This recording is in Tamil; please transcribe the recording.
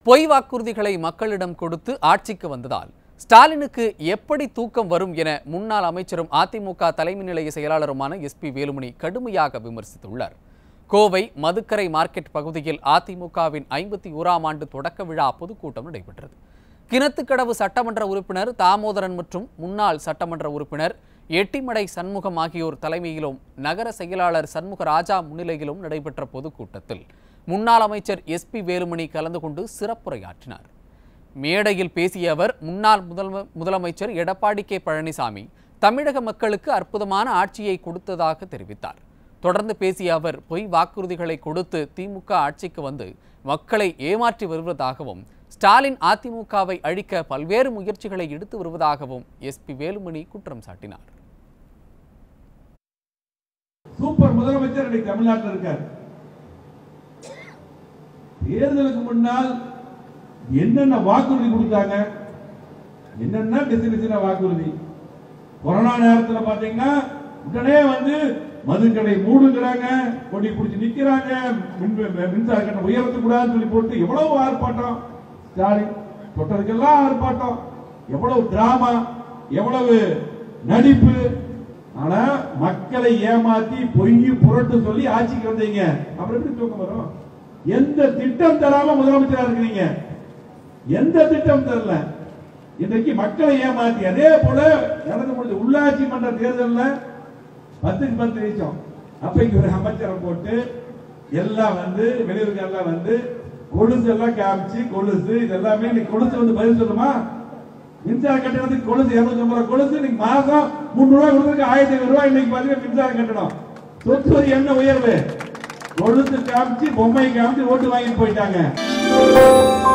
பொய் வாக்குறுதிகளை மக்களிடம் கொடுத்து ஆட்சிக்கு வந்ததால் ஸ்டாலினுக்கு எப்படி தூக்கம் வரும் என முன்னாள் அமைச்சரும் அதிமுக தலைமை நிலைய செயலாளருமான எஸ்பி வேலுமணி கடுமையாக விமர்சித்துள்ளார் கோவை மதுக்கரை மார்க்கெட் பகுதியில் அதிமுகவின் ஐம்பத்தி ஓராம் ஆண்டு தொடக்க விழா பொதுக்கூட்டம் நடைபெற்றது கிணத்துக்கடவு சட்டமன்ற உறுப்பினர் தாமோதரன் மற்றும் முன்னாள் சட்டமன்ற உறுப்பினர் எட்டிமடை சண்முகம் ஆகியோர் தலைமையிலும் நகர செயலாளர் சண்முக ராஜா முன்னிலையிலும் நடைபெற்ற பொதுக்கூட்டத்தில் முன்னாள் அமைச்சர் எஸ்பி வேலுமணி கலந்து கொண்டு சிறப்புரையாற்றினார் மேடையில் பேசிய அவர் முன்னாள் முதல்வ முதலமைச்சர் எடப்பாடி கே பழனிசாமி தமிழக மக்களுக்கு அற்புதமான ஆட்சியை கொடுத்ததாக தெரிவித்தார் தொடர்ந்து பேசிய அவர் பொய் வாக்குறுதிகளை கொடுத்து திமுக ஆட்சிக்கு வந்து மக்களை ஏமாற்றி வருவதாகவும் ஸ்டாலின் அதிமுகவை அழிக்க பல்வேறு முயற்சிகளை எடுத்து வருவதாகவும் எஸ்பி வேலுமணி குற்றம் சாட்டினார் சூப்பர் முதலமைச்சர் இன்னைக்கு தமிழ்நாட்டில் இருக்கார் தேர்தலுக்கு முன்னால் என்னென்ன வாக்குறுதி கொடுத்தாங்க என்னென்ன டிசைன் டிசைன வாக்குறுதி கொரோனா நேரத்துல பாத்தீங்கன்னா உடனே வந்து மதுக்கடை மூடுங்கிறாங்க கொடி பிடிச்சி நிக்கிறாங்க மின் மின்சார கட்டணம் உயர்த்த கூடாதுன்னு சொல்லி போட்டு எவ்வளவு ஆர்ப்பாட்டம் ஸ்டாலின் தொட்டதுக்கெல்லாம் ஆர்ப்பாட்டம் எவ்வளவு டிராமா எவ்வளவு நடிப்பு ஆனா மக்களை ஏமாத்தி பொய் புரட்டு சொல்லி ஆட்சிக்கு வந்தீங்க அப்புறம் எப்படி தூக்கம் வரும் எந்த திட்டம் தராம முதலமைச்சரா இருக்கிறீங்க எந்த திட்டம் தரல இன்றைக்கு மக்களை ஏமாத்தி அதே போல நடந்து முடிஞ்ச உள்ளாட்சி மன்ற தேர்தலில் பத்துக்கு பத்து நிமிஷம் அப்பைக்கு ஒரு அமைச்சரை போட்டு எல்லாம் வந்து வெளியூருக்கு எல்லாம் வந்து கொலுசு எல்லாம் காமிச்சு கொலுசு இதெல்லாமே நீ கொலுசு வந்து பதில் சொல்லுமா மின்சார கட்டணத்துக்கு கொலுசு இருநூத்தி ஐம்பது ரூபாய் கொலுசு இன்னைக்கு மாசம் முன்னூறு ரூபாய் கொடுத்துருக்கு ஆயிரத்தி ஐநூறு ரூபாய் இன்னைக்கு பாத்தீங்கன்னா மின்சார கட்டணம் சொத்து வரி என்ன உயர்வு கொலுசு காமிச்சு பொம்மை காமிச்சு ஓட்டு வாங்கிட்டு போயிட்டாங்க